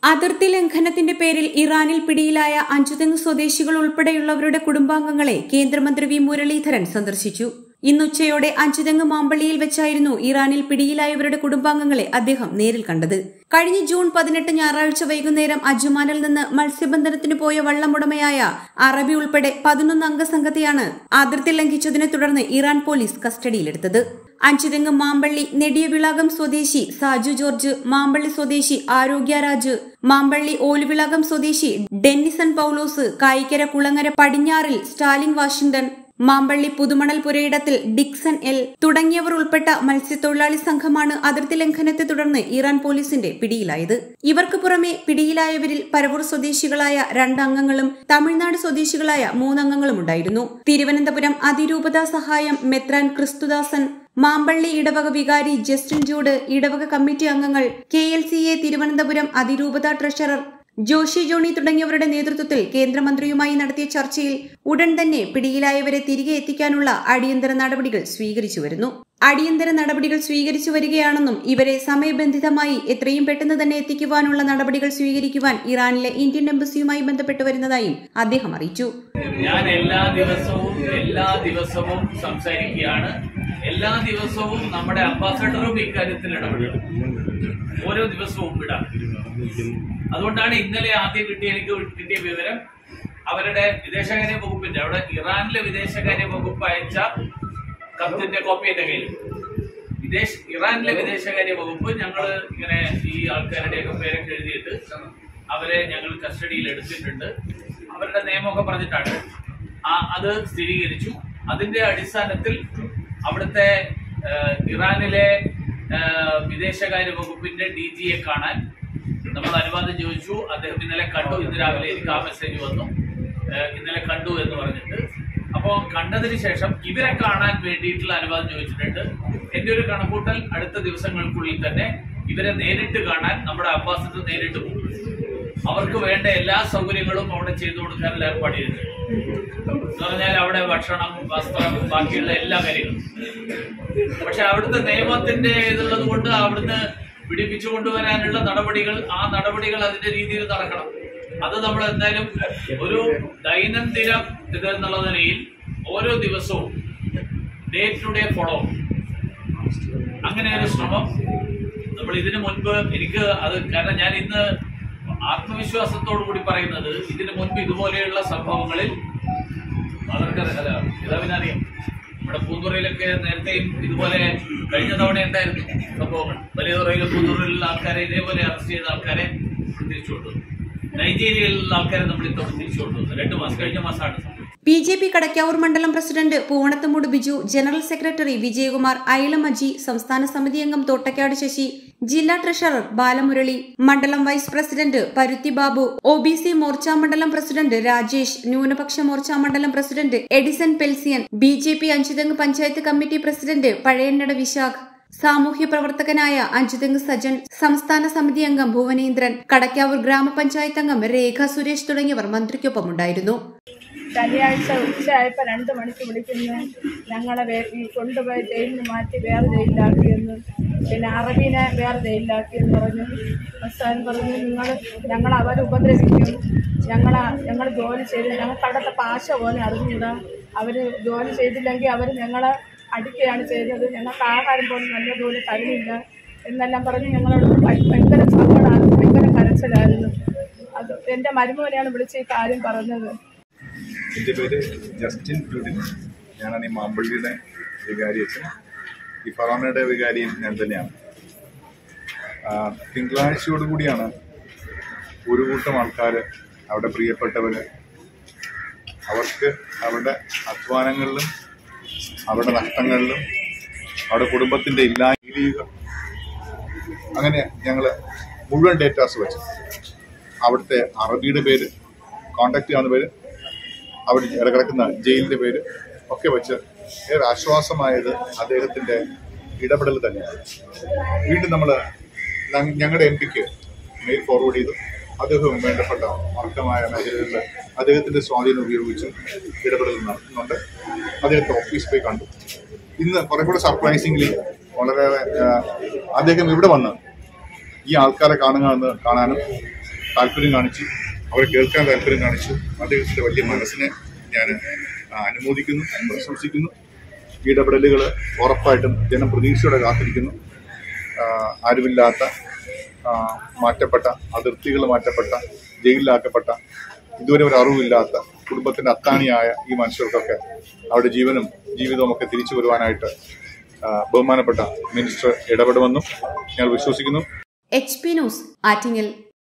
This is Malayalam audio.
അതിർത്തി ലംഘനത്തിന്റെ പേരിൽ ഇറാനിൽ പിടിയിലായ അഞ്ചുതെങ്ങ് സ്വദേശികൾ ഉൾപ്പെടെയുള്ളവരുടെ കുടുംബാംഗങ്ങളെ കേന്ദ്രമന്ത്രി വി മുരളീധരൻ സന്ദർശിച്ചു ഇന്നുച്ചയോടെ അഞ്ചുതെങ്ങ് മാമ്പള്ളിയിൽ വെച്ചായിരുന്നു ഇറാനിൽ പിടിയിലായവരുടെ കുടുംബാംഗങ്ങളെ അദ്ദേഹം നേരിൽ കണ്ടത് കഴിഞ്ഞ ജൂൺ പതിനെട്ട് ഞായറാഴ്ച വൈകുന്നേരം അജ്മാനിൽ നിന്ന് മത്സ്യബന്ധനത്തിന് പോയ വള്ളമുടമയായ അറബി ഉൾപ്പെടെ പതിനൊന്ന് അംഗ സംഘത്തെയാണ് അതിർത്തി ലംഘിച്ചതിനെ തുടർന്ന് ഇറാൻ പോലീസ് കസ്റ്റഡിയിലെടുത്തത് അഞ്ചുതെങ്ങ് മാമ്പള്ളി നെടിയവിളാകം സ്വദേശി സാജു ജോർജ് മാമ്പള്ളി സ്വദേശി ആരോഗ്യരാജ് മാമ്പള്ളി ഓലുവിളാകം സ്വദേശി ഡെന്നിസൺ പൌലോസ് കായിക്കര കുളങ്ങര പടിഞ്ഞാറിൽ സ്റ്റാലിൻ വാഷിംഗ്ടൺ മാമ്പള്ളി പുതുമണൽ പുരയിടത്തിൽ ഡിക്സൺ എൽ തുടങ്ങിയവർ ഉൾപ്പെട്ട മത്സ്യത്തൊഴിലാളി സംഘമാണ് അതിർത്തി ലംഘനത്തെ തുടർന്ന് ഇറാൻ പോലീസിന്റെ പിടിയിലായത് ഇവർക്ക് പുറമെ പിടിയിലായവരിൽ പരവൂർ സ്വദേശികളായ രണ്ടംഗങ്ങളും തമിഴ്നാട് സ്വദേശികളായ മൂന്നംഗങ്ങളും ഉണ്ടായിരുന്നു തിരുവനന്തപുരം അതിരൂപത സഹായം മെത്രാൻ ക്രിസ്തുദാസൻ മാമ്പള്ളി ഇടവക വികാരി ജസ്റ്റിൻ ജൂഡ് ഇടവക കമ്മിറ്റി അംഗങ്ങൾ K L C A Thiruvananthapuram അതിരൂപത ട്രഷറർ ജോഷി ജോണി തുടങ്ങിയവരുടെ നേതൃത്വത്തിൽ കേന്ദ്രമന്ത്രിയുമായി നടത്തിയ ചർച്ചയിൽ ഉടൻ തന്നെ പിടിയിലായവരെ തിരികെ എത്തിക്കാനുള്ള അടിയന്തര നടപടികൾ സ്വീകരിച്ചു വരുന്നു അടിയന്തര നടപടികൾ സ്വീകരിച്ചു വരികയാണെന്നും ഇവരെ സമയബന്ധിതമായി എത്രയും പെട്ടെന്ന് തന്നെ എത്തിക്കുവാനുള്ള നടപടികൾ സ്വീകരിക്കുവാൻ ഇറാനിലെ ഇന്ത്യൻ എംബസിയുമായി ബന്ധപ്പെട്ട് വരുന്നതായും അദ്ദേഹം അറിയിച്ചു ഞാൻ എല്ലാ ദിവസവും എല്ലാ ദിവസവും സംസാരിക്കുകയാണ് എല്ലാ ദിവസവും നമ്മുടെ അംബാസഡറും ഇക്കാര്യത്തിൽ ഇടപെടും ഓരോ ദിവസവും വിടാം അതുകൊണ്ടാണ് ഇന്നലെ ആദ്യം കിട്ടിയ എനിക്ക് കിട്ടിയ വിവരം അവരുടെ വിദേശകാര്യ വകുപ്പിന്റെ അവിടെ ഇറാനിലെ വിദേശകാര്യ വകുപ്പ് അയച്ച കത്തിന്റെ കോപ്പി എന്റെ കയ്യിൽ വിദേശ ഇറാനിലെ വിദേശകാര്യ വകുപ്പ് ഞങ്ങൾ ഇങ്ങനെ ഈ ആൾക്കാരുടെയൊക്കെ പേരൊക്കെ എഴുതിയിട്ട് അവരെ ഞങ്ങൾ കസ്റ്റഡിയിൽ എടുത്തിട്ടുണ്ട് അവരുടെ നിയമമൊക്കെ പറഞ്ഞിട്ടാണ് ആ അത് സ്ഥിരീകരിച്ചു അതിന്റെ അടിസ്ഥാനത്തിൽ അവിടുത്തെ ആ, ഇറാനിലെ ആ, വിദേശകാര്യ വകുപ്പിന്റെ ഡി ജിയെ കാണാൻ നമ്മൾ അനുവാദം ചോദിച്ചു അദ്ദേഹം ഇന്നലെ കണ്ടു ഇന്ന് രാവിലെ എനിക്ക് ആ മെസ്സേജ് വന്നു ആ, ഇന്നലെ കണ്ടു എന്ന് പറഞ്ഞിട്ട് അപ്പോൾ കണ്ടതിന് ശേഷം ഇവരെ കാണാൻ വേണ്ടിയിട്ടുള്ള അനുവാദം ചോദിച്ചിട്ടുണ്ട് എന്റെ ഒരു കണക്കൂട്ടൽ അടുത്ത ദിവസങ്ങൾക്കുള്ളിൽ തന്നെ ഇവരെ നേരിട്ട് കാണാൻ നമ്മുടെ അംബാസഡർ നേരിട്ട് പോകും അവർക്ക് വേണ്ട എല്ലാ സൗകര്യങ്ങളും അവിടെ ചെയ്തു കൊടുക്കാനുള്ള ഏർപ്പാട് ചെയ്തിട്ടുണ്ട് എന്ന് പറഞ്ഞാൽ അവിടെ ഭക്ഷണം വസ്ത്രം ബാക്കിയുള്ള എല്ലാ കാര്യങ്ങളും പക്ഷെ അവിടുത്തെ നിയമത്തിന്റെ ഇതുള്ളത് കൊണ്ട് അവിടുന്ന് പിടിപ്പിച്ചു കൊണ്ടുവരാനുള്ള നടപടികൾ ആ നടപടികൾ അതിന്റെ രീതിയിൽ നടക്കണം അത് നമ്മൾ എന്തായാലും ഒരു ദൈനംദിന ഇത് എന്നുള്ള നിലയിൽ ഓരോ ദിവസവും ഡേ ടു ഡേ ഫോളോ അങ്ങനെ ഒരു ശ്രമം നമ്മൾ ഇതിനു മുൻപ് എനിക്ക് അത് കാരണം ഞാൻ ഇന്ന് ആത്മവിശ്വാസത്തോടു കൂടി പറയുന്നത് ഇതിനു മുൻപ് ഇതുപോലെയുള്ള സംഭവങ്ങളിൽ അവർക്ക് അല്ല പിതാവിനറിയാം നമ്മുടെ പൂന്തുറയിലൊക്കെ നേരത്തെയും ഇതുപോലെ കഴിഞ്ഞ തവണ ഉണ്ടായിരുന്നു സംഭവങ്ങൾ വലിയ തുറയിലും പൂന്തുറയിലുള്ള ആൾക്കാരെ ഇതേപോലെ അറസ്റ്റ് ചെയ്ത ആൾക്കാരെ തിരിച്ചു കൊണ്ടുവന്നു നൈജീരിയയിലുള്ള ആൾക്കാരെ നമ്മൾ ഇത്തവണ തിരിച്ചു കൊണ്ടുവന്നു രണ്ട് മാസം കഴിഞ്ഞ മാസമാണ് സംഭവം ബി ജെ പി കടക്കാവൂർ മണ്ഡലം president Poovanathumoodu Biju general secretary Vijayakumar Ayilam Aji സംസ്ഥാന സമിതി അംഗം തോട്ടക്കാട് ശശി ജില്ലാ ട്രഷറർ ബാലമുരളി മണ്ഡലം vice president Paruthi Babu O B C Morcha മണ്ഡലം പ്രസിഡന്റ് രാജേഷ് ന്യൂനപക്ഷ മോർച്ച മണ്ഡലം president Edison Pelsian B J P Anchuthengu panchayat committee president Pazhayannada Vishakh സാമൂഹ്യ പ്രവർത്തകനായ അഞ്ചുതെങ്ങ് സജൻ സംസ്ഥാന സമിതി അംഗം ഭുവനേന്ദ്രൻ കടക്കാവൂർ ഗ്രാമപഞ്ചായത്ത് അംഗം രേഖ സുരേഷ് തുടങ്ങിയവർ മന്ത്രിക്കൊപ്പമുണ്ടായിരുന്നു ശനിയാഴ്ച ഉച്ചയായപ്പോൾ രണ്ട് മണിക്ക് വിളിക്കുന്നു ഞങ്ങളെ വേ ഈ കൊണ്ടുപോയി ജയിലിൽ മാറ്റി വേറെ ജയിലിലാക്കിയെന്ന് പിന്നെ അറബീനെ വേറെ ജയിലിലാക്കിയെന്ന് പറഞ്ഞു അവസാനം പറഞ്ഞു നിങ്ങൾ ഞങ്ങൾ അവർ ഉപദ്രവിക്കും ഞങ്ങൾ ഞങ്ങൾ ജോലി ചെയ്ത് ഞങ്ങൾക്ക് അവിടുത്തെ ഭാഷ പോലെ അറിഞ്ഞൂടാ അവർ ജോലി ചെയ്തില്ലെങ്കിൽ അവർ ഞങ്ങളെ അടിക്കുകയാണ് ചെയ്തത് ഞങ്ങൾക്ക് ആഹാരം പോലും നല്ലതുപോലെ തരുന്നില്ല എന്നെല്ലാം പറഞ്ഞ് ഞങ്ങളോട് ഭയ- ഭയങ്കര സങ്കടമാണ് ഭയങ്കര കരച്ചിലായിരുന്നു അത് എൻ്റെ മരുമോനെയാണ് വിളിച്ച് ഈ കാര്യം പറഞ്ഞത് എൻ്റെ പേര് ജസ്റ്റിൻ ജൂഡിൻ ഞാനാണ് ഈ മാമ്പള്ളിയുടെ വികാരി അച്ഛൻ ഈ ഫറോണയുടെ വികാരിയും ഞാൻ തന്നെയാണ് ആ, തിങ്കളാഴ്ചയോടുകൂടിയാണ് ഒരു കൂട്ടം ആൾക്കാർ അവിടെ പ്രിയപ്പെട്ടവർ അവർക്ക് അവരുടെ അധ്വാനങ്ങളിലും അവരുടെ നഷ്ടങ്ങളിലും അവരുടെ കുടുംബത്തിൻ്റെ ഇല്ലായ്മ അങ്ങനെ ഞങ്ങൾ മുഴുവൻ ഡേറ്റാസ് വെച്ച് അവിടുത്തെ അറബിയുടെ പേര് കോണ്ടാക്ട് ചെയ്യാവുന്ന പേര് അവിടെ കിടക്കുന്ന ജയിലിന്റെ പേര് ഒക്കെ വെച്ച് ഏറെ ആശ്വാസമായത് അദ്ദേഹത്തിന്റെ ഇടപെടൽ തന്നെയാണ് വീണ്ടും നമ്മൾ ഞങ്ങളുടെ എം പിക്ക് മെയിൽ ഫോർവേഡ് ചെയ്തു അദ്ദേഹവും വേണ്ടപ്പെട്ട അർഹമായ മേഖലകളിൽ അദ്ദേഹത്തിന്റെ സ്വാധീനം ഉപയോഗിച്ച് ഇടപെടൽ നടത്തുന്നുണ്ട് അദ്ദേഹത്തെ ഓഫീസ് പോയി കണ്ടു ഇന്ന് കുറെ കൂടെ സർപ്രൈസിംഗ്ലി വളരെ ആ, അദ്ദേഹം ഇവിടെ വന്ന് ഈ ആൾക്കാരെ കാണുക എന്ന് കാണാനും താല്പര്യം കാണിച്ചു അവരെ കേൾക്കാൻ താല്പര്യം കാണിച്ചു അദ്ദേഹത്തിന്റെ വലിയ മനസ്സിനെ ഞാൻ ആ, അനുമോദിക്കുന്നു പ്രശംസിക്കുന്നു ഇടപെടലുകൾ ഉറപ്പായിട്ടും ജനം പ്രതീക്ഷയോടെ കാത്തിരിക്കുന്നു ആ, ആരുമില്ലാത്ത ആ, മാറ്റപ്പെട്ട അതിർത്തികൾ മാറ്റപ്പെട്ട ജയിലിലാക്കപ്പെട്ട ഇതുവരെ ഒരു അറിവില്ലാത്ത കുടുംബത്തിന്റെ അത്താണിയായ ഈ മനുഷ്യർക്കൊക്കെ അവരുടെ ജീവനും ജീവിതവും ഒക്കെ തിരിച്ചു വരുവാനായിട്ട് ആ, ബഹുമാനപ്പെട്ട മിനിസ്റ്റർ ഇടപെടുമെന്നും ഞങ്ങൾ വിശ്വസിക്കുന്നു എച്ച് പി ന്യൂസ് ആറ്റിങ്ങൽ